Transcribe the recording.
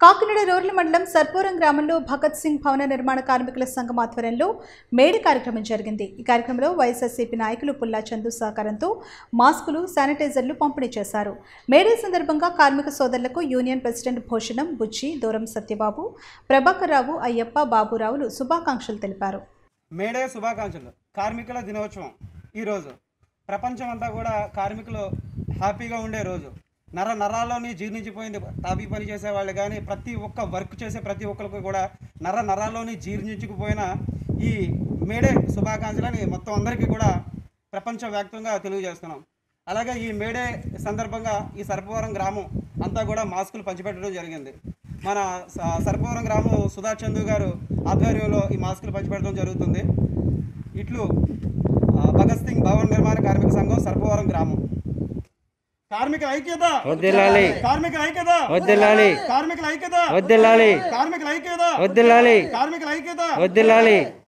Kakinada rural మండలం సర్పూరం గ్రామంలో భగత్ సింగ్ భవన నిర్మాణ కార్మికుల సంఘం ఆధ్వర్యంలో మేడే కార్యక్రమం జరిగింది ఈ కార్యక్రమంలో వైఎస్ఆర్సీపీ నాయకులు పుల్లా చందు సహకారంతో మాస్కులు శానిటైజర్లు పంపిణీ చేశారు మేడే సందర్భంగా కార్మిక సోదరులకు యూనియన్ ప్రెసిడెంట్ భూషణం బుచ్చి దూరం సత్యబాబు ప్రభాకర్ రావు అయ్యప్ప బాబురావులు శుభాకాంక్షలు తెలిపారు మేడే శుభాకాంక్షలు కార్మికుల దినోత్సవం ఈరోజు ప్రపంచం అంతా కూడా కార్మికులు హ్యాపీగా ఉండే రోజు నర నరాల్లోని జీర్ణించిపోయింది తాపీ పని చేసే వాళ్ళు కానీ ప్రతి ఒక్క వర్క్ చేసే ప్రతి ఒక్కరికి కూడా నర నరాల్లోని జీర్ణించుకుపోయిన ఈ మేడే శుభాకాంక్షలని మొత్తం అందరికీ కూడా ప్రపంచవ్యాప్తంగా తెలియజేస్తున్నాం అలాగే ఈ మేడే సందర్భంగా ఈ సర్పవరం గ్రామం అంతా కూడా మాస్కులు పంచిపెట్టడం జరిగింది మన స- సర్పవరం గ్రామం సుధా చందు గారు ఆధ్వర్యంలో ఈ మాస్కులు పంచిపెట్టడం జరుగుతుంది ఇట్లు ఆ, భగత్ సింగ్ భవన్ నిర్మాణ కార్మిక సంఘం సర్పవరం గ్రామం కార్మికుల ఐక్యత వద్దిల్లాలి కార్మికుల ఐక్యత వద్దిల్లాలి కార్మికుల ఐక్యత వద్దిల్లాలి కార్మికుల ఐక్యత వద్దిల్లాలి కార్మికుల ఐక్యత వద్దిల్లాలి